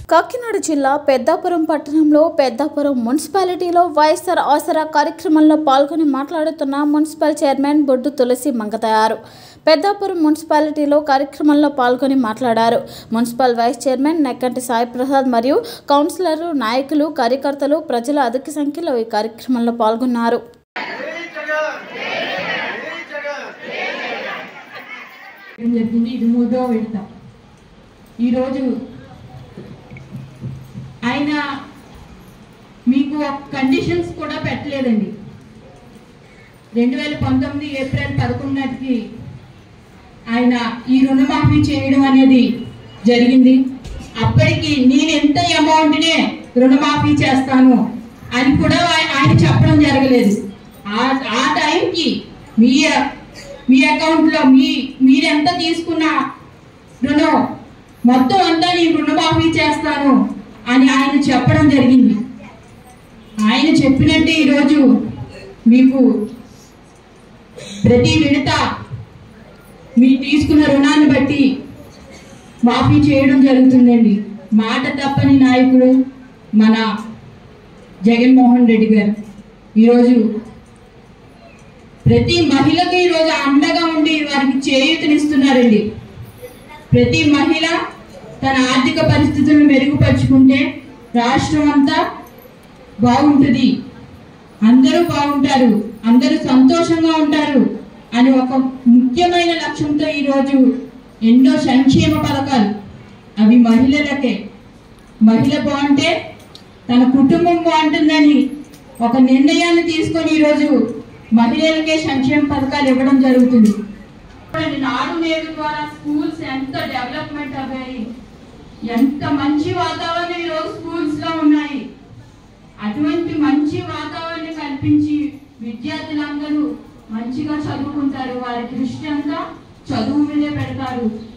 కాకినాడ జిల్లా పెద్దాపురం పట్టణంలో పెద్దాపురం మున్సిపాలిటీలో వైఎస్ఆర్ ఆసరా కార్యక్రమంలో పాల్గొని మాట్లాడుతున్న మున్సిపల్ చైర్మన్ బొడ్డు తులసి మంగతయారు పెద్దాపురం మున్సిపాలిటీలో కార్యక్రమంలో పాల్గొని మాట్లాడారు municipal vice chairman Nekkanti Sai Prasad మరియు కౌన్సిలర్లు నాయకులు కార్యకర్తలు ప్రజలు అధిక సంఖ్యలో ఈ కార్యక్రమంలో పాల్గొన్నారు చేయడం జరిగింది ఇది మూడో విడత ఈరోజు ఆయన మీకు కండిషన్స్ కూడా పెట్టలేదండి రెండు వేల పంతొమ్మిది ఏప్రిల్ పదకొండుకి ఆయన ఈ రుణమాఫీ చేయడం అనేది జరిగింది అప్పటికి నేను ఎంత అమౌంట్నే రుణమాఫీ చేస్తాను అని కూడా ఆయ- ఆయన చెప్పడం జరగలేదు ఆ ఆ టైంకి మీ మీ అకౌంట్లో మీ మీరెంత తీసుకున్న రుణం మొత్తం అంతా నేను రుణమాఫీ చేస్తాను అని ఆయన చెప్పడం జరిగింది ఆయన చెప్పినట్టే ఈరోజు మీకు ప్రతి విడత మీరు తీసుకున్న రుణాన్ని బట్టి మాఫీ చేయడం జరుగుతుందండి మాట తప్పని నాయకుడు మన జగన్మోహన్ రెడ్డి గారు ఈరోజు ప్రతి మహిళకి ఈరోజు అండగా ఉండి వారికి చేయూతనిస్తున్నారండి ప్రతి మహిళ తన ఆర్థిక పరిస్థితులను మెరుగుపరుచుకుంటే రాష్ట్రం అంతా బాగుంటుంది అందరూ బాగుంటారు అందరూ సంతోషంగా ఉంటారు అని ఒక ముఖ్యమైన లక్ష్యంతో ఈరోజు ఎన్నో సంక్షేమ పథకాలు అవి మహిళలకే మహిళ బాగుంటే తన కుటుంబం బాగుంటుందని ఒక నిర్ణయాన్ని తీసుకొని ఈరోజు మహిళలకే సంక్షేమ పథకాలు ఇవ్వడం జరుగుతుంది చూడండి, నాడు నేడు ద్వారా స్కూల్స్ ఎంత డెవలప్మెంట్ అయ్యాయి ఎంత మంచి వాతావరణం ఈరోజు స్కూల్స్ లో ఉన్నాయి అటువంటి మంచి వాతావరణం కల్పించి విద్యార్థులందరూ మంచిగా చదువుకుంటారు వారి దృష్టి అంతా చదువు మీదే పెడతారు